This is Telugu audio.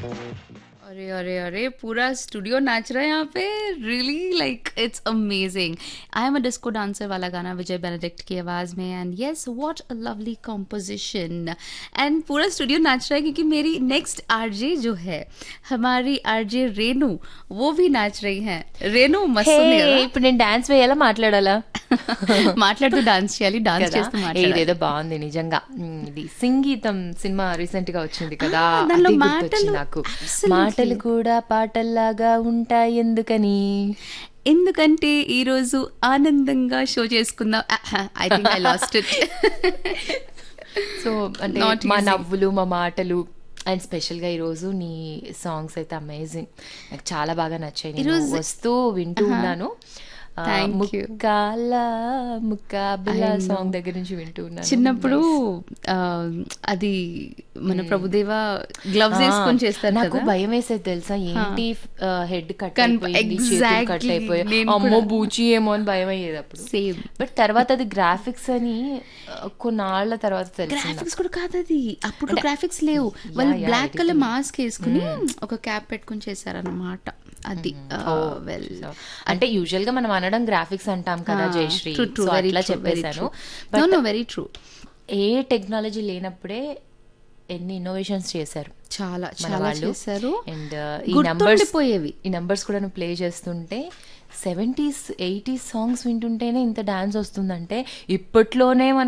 अरे अरे अरे पूरा स्टूडियो नाच रहा है यहाँ पे really like it's amazing I am a disco dancer वाला गाना विजय बेनेडिक्ट की आवाज़ में and yes what a lovely composition and पूरा स्टूडियो नाच रहा है क्योंकि मेरी नेक्स्ट आरजे जो है हमारी आरजे रेनू वो भी नाच रही हैं रेनू मस्त హే, ఉంది కదా? ఇప్పుడు నేను డాన్స్ వేయాలా మాట్లాడాలా మాట్లాడుతూ డాన్స్ చేయాలి డాన్స్ కదా? చేస్తూ ఏ, మాట్లాడాలి ఇదేదో బాగుంది నిజంగా ఉమ్, ఇది సంగీతం సినిమా రీసెంట్ గా వచ్చింది కదా ఆ, దానిలో అది గుర్తొచ్చింది మాటలు నాకు absolutely. మాటలు కూడా పాటల్లాగా ఉంటాయి ఎందుకని ఎందుకంటే ఈ రోజు ఆనందంగా షో చేసుకుందాం I think I lost it so అంటే Not మా easy. నవ్వులు మా మాటలు అండ్ స్పెషల్ గా ఈ రోజు నీ సాంగ్స్ అయితే అమేజింగ్ నాకు చాలా బాగా నచ్చాయి నేను ఈరోజు- వస్తూ వింటూ ఉన్నాను ఆ, Thank you. Mukkala Mukkabala I know. Song దగ్గర నుంచి వింటూ ఉన్నాను చిన్నప్పుడు Nice. ఆ, అది మన ప్రభుదేవ గ్లవ్స్ వేసుకొని చేస్తారు నాకు కదా భయం వేసేది తెలుసా ఏంటి హెడ్ కట్ కన్- అయిపోయింది చేతులు కట్ exactly. అయిపోయి నేను అమ్మో కూడా. బూచి ఏమో అని భయం అయ్యేది అప్పుడు సేమ్ బట్ తర్వాత అది గ్రాఫిక్స్ అని ఆ, కొన్నాళ్ళ తర్వాత తెలిసింది గ్రాఫిక్స్ కూడా కాదు అది అప్పుడు గ్రాఫిక్స్ లేవు వాళ్ళు yeah, black it colour is. Mask వేసుకుని ఒక క్యాప్ పెట్టుకుని చేశారన్నమాట అది వెల్ So, అంటే యూజువల్ గా మనం అనడం గ్రాఫిక్స్ అంటాం కదా జయశ్రీ సో అట్లా చెప్పేశాను no but no very true ఏ టెక్నాలజీ లేనప్పుడే ఎన్ని ఇన్నోవేషన్స్ చేశారు చాలా మన చాలా వాళ్ళు చేశారు అండ్ ఈ నంబర్స్ గుర్తుండిపోయేవి ఈ నంబర్స్ కూడా నువ్వు ప్లే చేస్తుంటే సెవెంటీస్ ఎయిటీస్ సాంగ్స్ వింటుంటేనే ఇంత డాన్స్ వస్తుందంటే ఇప్పట్లోనే మన